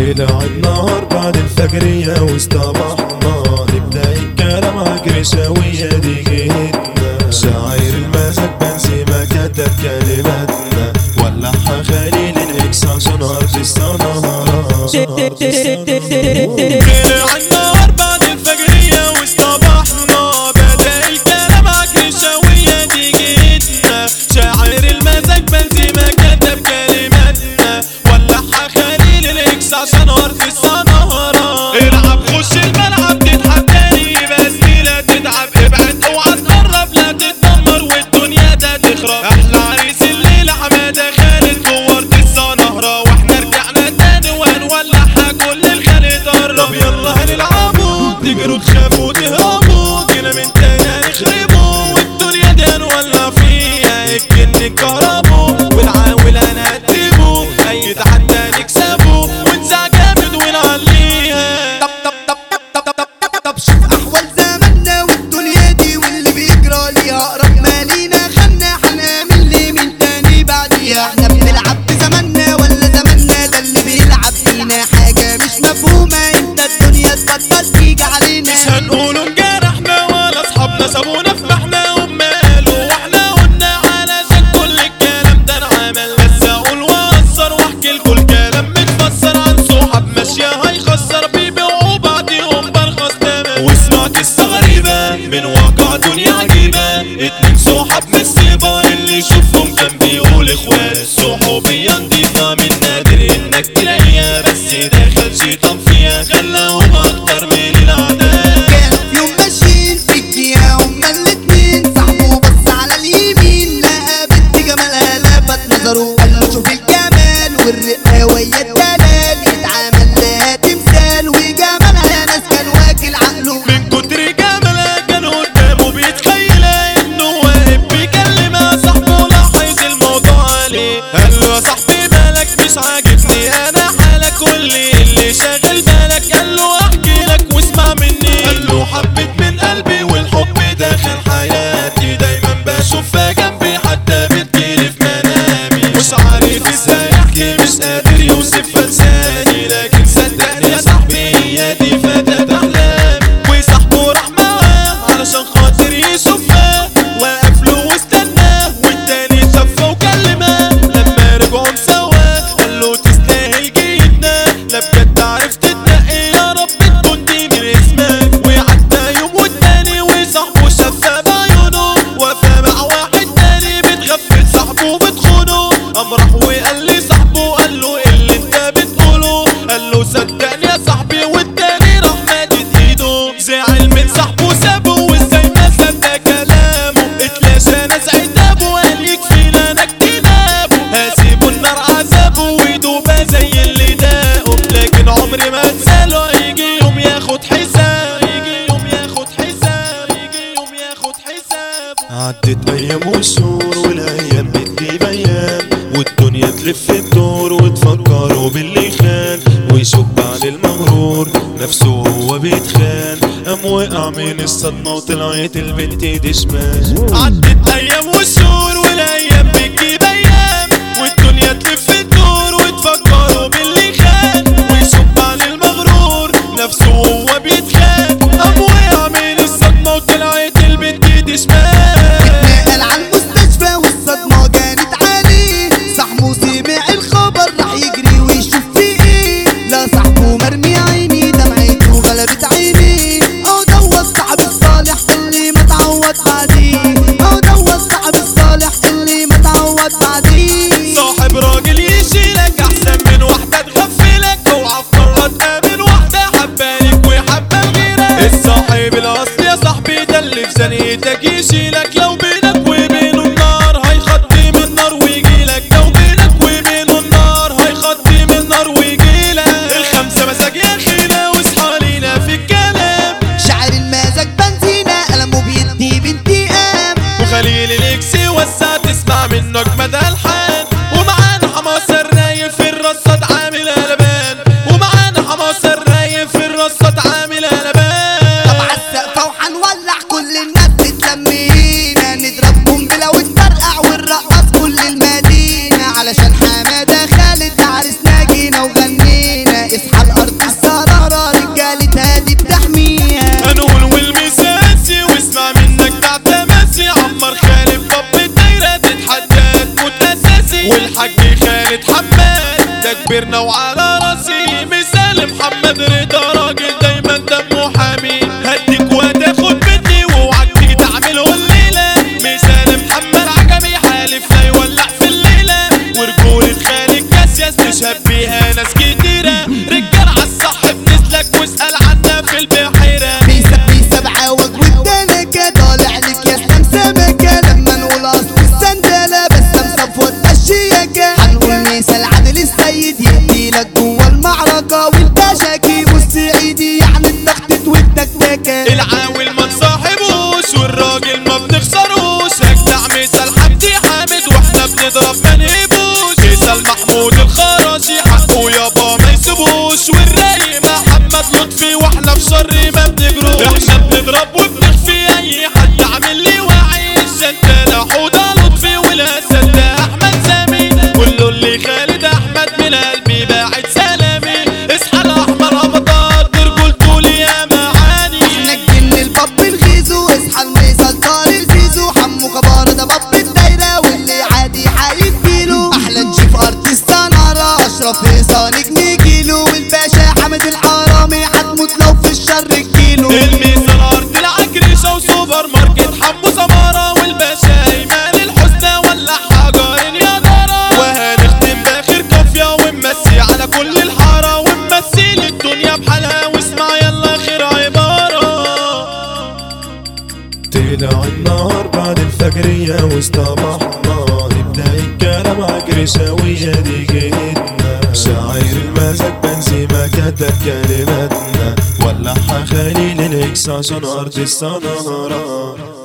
طلع النهار بعد الفجرية واصطبحنا نبدأ الكلام عجر شوية دي جهتنا شاعر المزاج بنزيما كتب كلماتنا ولعها خليل الاكس عشان ارض السنهرة طلع النهار بعد الفجرية واصطبحنا بدأ الكلام عجل شوية دي جيتنا شاعر المزاج بنزيما كتب كلماتنا ولعها خليل الاكس عشان ارض السنهرة العب خش الملعب تتحداني بس لا تتعب ابعد اوعى تقرب لا تتدمر والدنيا ده تخرب احلى عريس الليلة حمادة خالد جوه ارض السنهرة واحنا رجعنا تاني وهنولعها كل الخليج قرب يلا هنلعبوا تجروا تخافوا تهربوا جينا من تاني هنخربوا والدنيا دي هنولع فيها الجن الكهربوا والعاول هنقدمه اي تحدي هنكسبه ونزع جامد ونعليها طب طب طب طب طب طب طب طب شوف احوال زماننا والدنيا دي واللي بيجرى ليها اقرب مالينا خلنا هنعمل ليه من تاني بعديها احنا بنلعب بزماننا ولا زماننا ده اللي بيلعب فينا حاجه مش مفهومه انت الدنيا تبطل تيجي علينا مش هنقولوا انجرحنا ولا اصحابنا سابونا في محنا وماله واحنا قلنا علشان كل الكلام ده انعمل بس اقول واثر واحكي لكل كلام متفسر عن صحاب ماشيه هيخسر بيبيعوا بعضهم برخص تمام وسمعت قصه غريبه من واقع دنيا عجيبه اتنين صحاب مصيبه اللي يشوفهم كان بيقول اخوات صحوبيه نضيفه من نادر انك تلاقيها بس دخل شيطان فيها خلاهم اكتر من الاعداء كان في يوم ماشيين في الجهة هما الاتنين صاحبه بص على اليمين لقى بنت جمالها لفت نظره قال له شوف الجمال والرقة ويا الدلال اتعامل لها تمثال وجمالها ناس كان واكل عقله من كتر جمالها كان قدامه بيتخيلها انه واقف بيكلمها صاحبه لاحظ الموضوع عليه قال له يا صاحبي مالك مش عاجبني انا حالك قول لي اللي شاغل بالك قال له احكي لك واسمع مني قال له حبيت من قلبي والحب داخل حياتي دايما بشوفها جنبي حتى بتجيلي في منامي مش عارف ازاي احكي مش قادر يوصفها لساني لكن صدقني يا صاحبي هي دي فتاة احلامي وصاحبه راح معاه علشان خاطر يشوفها وقف له واستناه والتاني شافه وكلمها لما رجعوا سوا قال له تستاهل جدا لا بجد عرفت تنقي يا رب تكون دي من اسمك وعدى يوم والتاني وصاحبه شافها بعيونه وفى مع واحد تاني بتغفل صاحبه بتخونه قام راح وقال لي صاحبه قال له إيه اللي انت بتقوله قال له صدقني يا صاحبي والتاني راح مادت ايده زعل من صاحبه سابه وازاي ما صدق كلامه اتلاشى ناس عتابه وقال يكفينا انا اجتنابه هسيبه النار عذابه ويدوبها زي اللي داقه لكن عمري ما انساله هيجي يوم ياخد حساب يجي يوم ياخد حساب يجي يوم ياخد حساب عدت ايام وشهور والايام بتجيب ايام والدنيا تلف الدور وتفكروا باللي خان ويشوف بعد المغرور نفسه هو بيتخان قام وقع من الصدمة وطلعت البنت دي شمال عدت ايام والشهور والايام بتجيب ايام والدنيا تلف الدور وتفكروا باللي خان ويشوف بعد المغرور نفسه هو بيتخان قام وقع من الصدمة وطلعت البنت دي شمال نقل على المستشفى والصدمة كانت عليه صاحبه سمع الخبر راح يجري ويشوف في ايه لا صاحبه مرمي عيني دمعته غلبت عينيه اهو دوت صاحب الصالح اللي ما تعود عليه اهو دوت صاحب الصالح احنا كبرنا وعلى راسي مثال محمد رضا راجل دايما دمه حامي هديك وتاخد مني واوعك تيجي تعمله الليله مثال محمد عجمي حالف لا يولع في الليله ورجولة خالد كاسياس تشهد بيها ناس كتيره رجال عالصح بتسلك واسال عنا في البحيره بيسب بيسبعة وجه والدلكة طالع لك يا اسلام سمكة لما نقول اصل السندلة بس صفوة الشياكة هنقول مثال عادل السيد يهدي لك جوه المعركة والباشاكي والسعيدي يعني التخطيط والتكتكة العاول ما تصاحبوش والراجل ما بنخسروش هجدع مثال حمدي حامد واحنا بنضرب ما نهبوش مثال محمود الخراشي حقه يابا ما يسيبوش والرايق محمد لطفي واحنا في شر ما بنجروش احنا بنضرب وبنخفي اي حد عامل لي وعي الشنتانة حوضة لطفي والاسد ده احمد سامي كله اللي خالد احمد من قلبي باعت سلامي اصحى الاحمر ابطال برجولته لي يا معاني احنا الجن الباب الغيزو اصحى المثال طارق زيزو حمو كبار ده باب الدايرة واللي عادي هيديله احلى نشوف ارتيست نارا اشرف هيصة نجم جيلو والباشا حمد الحرامي هتموت لو في الشر الكيلو الميزان ارض العكرشه وسوبر ماركت حمو سماره والباشا ايمان الحسنى ولا حجر يا دارا وهنختم باخر كافيه ونمسي على كل الحاره ونمثل الدنيا بحالها واسمع يلا خير عباره طلع النهار بعد الفجرية واصطبحنا نبدأ الكلام عكرشاوية دي جهتنا شاعر المزاج بنزيمة كتب كلماتنا ولعها خليل الاكس عشان ارض السنارة